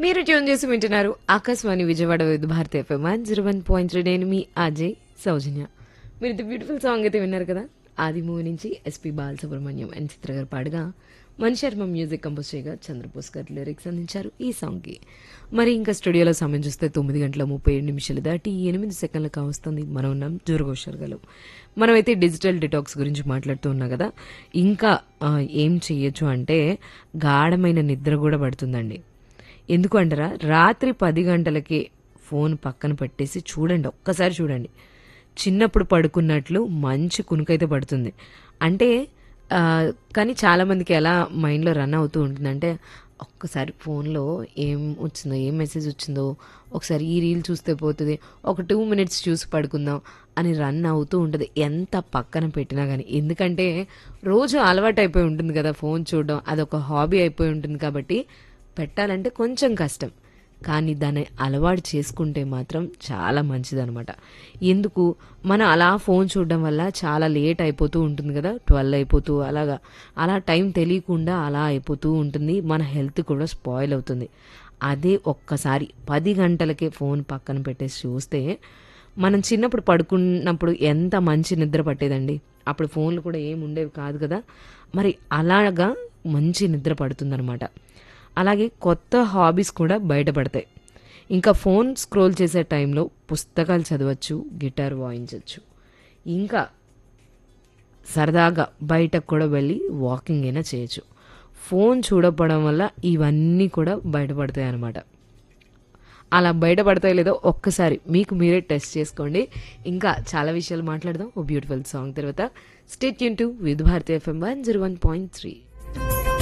మీరు ట్యూన్ చేసి వింటున్నారు Akashvani Vijayawada Vividh Bharati FM one zero one point three నేను మీ అజయ్ సౌజన్య మీరు ఇది బ్యూటిఫుల్ సాంగ్ అయితే విన్నారు కదా ఆది మూవీ నుంచి ఎస్పి బాలసుబ్రహ్మణ్యం అండ్ చిత్ర గారు పాడగా మణి శర్మ మ్యూజిక్ కంపోజ్ చేయగా చంద్రబోస్ గారు లిరిక్స్ అందించారు ఈ సాంగ్కి మరి ఇంకా స్టూడియోలో సమయం చూస్తే తొమ్మిది గంటల ముప్పై ఏడు నిమిషాలు దాటి ఎనిమిది సెకండ్లు కావస్తుంది మనం ఉన్నాం జోరగోషర్గలో మనమైతే డిజిటల్ డిటాక్స్ గురించి మాట్లాడుతూ ఉన్నాం కదా ఇంకా ఆ, ఏం చెయ్యొచ్చు అంటే గాఢమైన నిద్ర కూడా పడుతుందండి ఎందుకు అంటారా రాత్రి పది గంటలకే ఫోన్ పక్కన పెట్టేసి చూడండి ఒక్కసారి చూడండి చిన్నప్పుడు పడుకున్నట్లు మంచి కునుకైతే పడుతుంది అంటే ఆ, కానీ చాలా మందికి ఎలా మైండ్లో రన్ అవుతూ ఉంటుందంటే ఒక్కసారి ఫోన్లో ఏం వచ్చిందో ఏం మెసేజ్ వచ్చిందో ఒకసారి ఈ రీల్ చూస్తే పోతుంది ఒక టూ మినిట్స్ చూసి పడుకుందాం అని రన్ అవుతూ ఉంటుంది ఎంత పక్కన పెట్టినా కానీ ఎందుకంటే రోజు అలవాటు అయిపోయి ఉంటుంది కదా ఫోన్ చూడడం అదొక హాబీ అయిపోయి ఉంటుంది కాబట్టి పెట్టాలంటే కొంచెం కష్టం కానీ దాన్ని అలవాటు చేసుకుంటే మాత్రం చాలా మంచిదనమాట ఎందుకు మనం అలా ఫోన్ చూడడం వల్ల చాలా లేట్ అయిపోతూ ఉంటుంది కదా ట్వెల్వ్ అయిపోతూ అలాగా అలా టైం తెలియకుండా అలా అయిపోతూ ఉంటుంది మన హెల్త్ కూడా స్పాయిల్ అవుతుంది అదే ఒక్కసారి పది గంటలకే ఫోన్ పక్కన పెట్టేసి చూస్తే మనం చిన్నప్పుడు పడుకున్నప్పుడు ఎంత మంచి నిద్ర పట్టేదండి అప్పుడు ఫోన్లు కూడా ఏం ఉండేవి కాదు కదా మరి అలాగా మంచి నిద్ర పడుతుందన్నమాట అలాగే కొత్త హాబీస్ కూడా బయటపడతాయి ఇంకా ఫోన్ స్క్రోల్ చేసే టైంలో పుస్తకాలు చదవచ్చు గిటార్ వాయించవచ్చు ఇంకా సరదాగా బయటకు కూడా వెళ్ళి వాకింగ్ అయినా చేయొచ్చు ఫోన్ చూడపడం వల్ల ఇవన్నీ కూడా బయటపడతాయి అన్నమాట అలా బయటపడతాయి లేదో ఒక్కసారి మీకు మీరే టెస్ట్ చేసుకోండి ఇంకా చాలా విషయాలు మాట్లాడదాం ఓ బ్యూటిఫుల్ సాంగ్ తర్వాత స్టేట్ యూన్ to Vividh Bharati FM one zero one point three